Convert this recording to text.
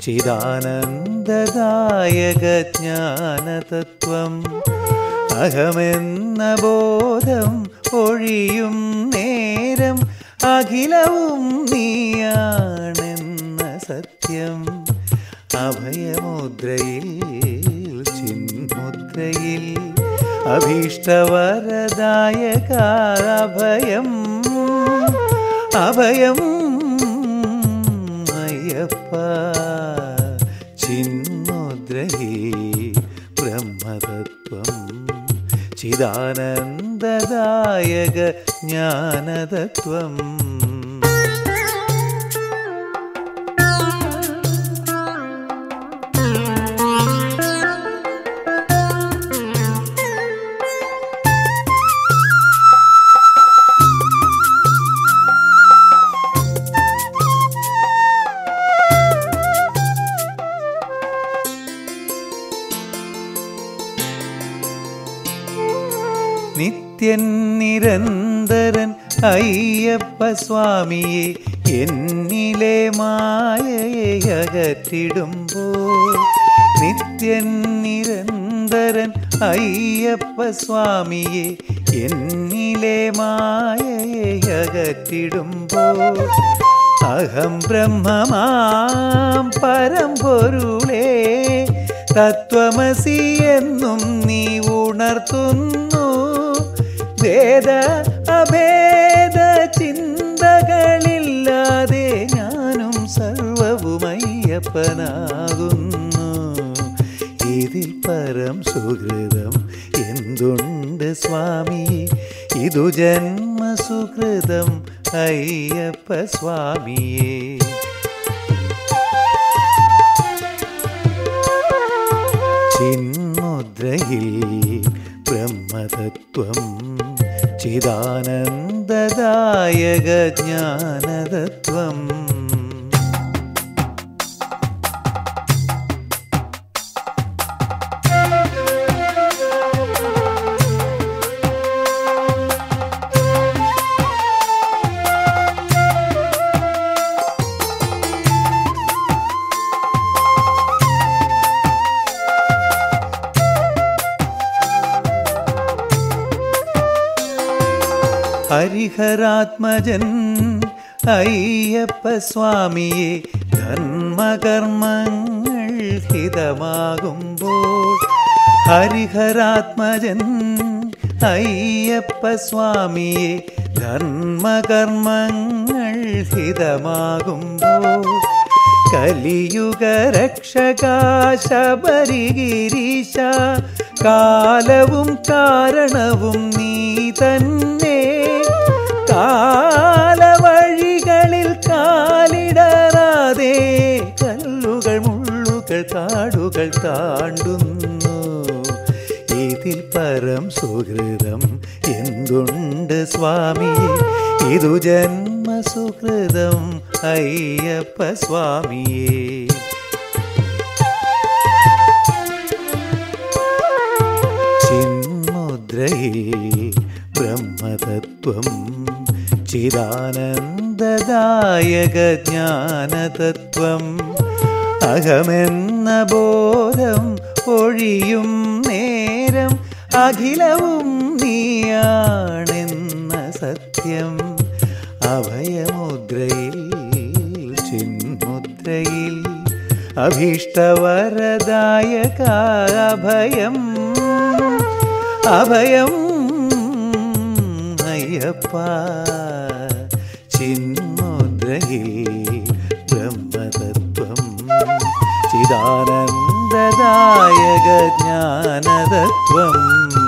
ചിദാനന്ദദായക ജ്ഞാനതത്വം അഹമെന്ന ബോധം ഒഴിയും നേരം അഖിലവും നീയാണെന്ന സത്യം അഭയമുദ്രയിൽ ചിന്മുദ്രയിൽ അഭീഷ്ടവരദായക അഭയം അഭയം അയ്യപ്പ ചിന്മുദ്രയിൽ ബ്രഹ്മതത്വം ചിദാനന്ദദായക ജ്ഞാനതത്വം നിത്യൻ നിരന്തരൻ അയ്യപ്പ സ്വാമിയെ എന്നിലെ മായയെ അകറ്റിടുമ്പോൾ നിത്യൻ നിരന്തരൻ അയ്യപ്പ സ്വാമിയെ എന്നിലെ മായയെ അകറ്റിടുമ്പോൾ അഹം ബ്രഹ്മമാം പരമ്പൊരുളേ തത്വമസി എന്നും നീ ഉണർത്തുന്നു വേദ അഭേദ ചിന്തകളില്ലാതെ ഞാനും സർവവുമയ്യപ്പനാകുന്നു ഇതിൽ പരം സുഹൃതം എന്തുണ്ട് സ്വാമി ഇതു ജന്മസുഹൃതം അയ്യപ്പ സ്വാമിയേ ചിന്മുദ്രയിൽ ബ്രഹ്മതത്വം ചിദാനന്ദദായക ജ്ഞാനതത്വം ഹരിഹരാത്മജൻ അയ്യപ്പ സ്വാമിയെ ധർമ്മകർമ്മങ്ങൾ ഹിതമാകുമ്പോൾ ഹരിഹരാത്മജൻ അയ്യപ്പ സ്വാമിയെ ധർമ്മകർമ്മങ്ങൾ ഹിതമാകുമ്പോൾ കലിയുഗ രക്ഷകാശബരിഗിരീശ കാലവും കാരണവും നീ തന്നെ കാലവഴികളിൽ കാലിടറാതെ കല്ലുകൾ മുള്ളുകൾ കാടുകൾ താണ്ടുന്നു ഇതിൽ പരം സുഹൃതം എന്തുണ്ട് സ്വാമി ഇതു ജന്മസുഹൃതം അയ്യപ്പ സ്വാമിയേ ചിന്മുദ്രയിൽ ബ്രഹ്മതത്വം ചിദാനന്ദദായക ജ്ഞാനതത്വം അഹമെന്ന ബോധം ഒഴിയും നേരം അഖിലവും നീയാണെന്ന സത്യം അഭയമുദ്രയിൽ ചിന്മുദ്രയിൽ അഭീഷ്ടവരദായക അഭയം അഭയം അയ്യപ്പ ചിന്മുദ്രയിൽ ബ്രഹ്മതത്വം ചിദാനന്ദദായക ജ്ഞാനതത്വം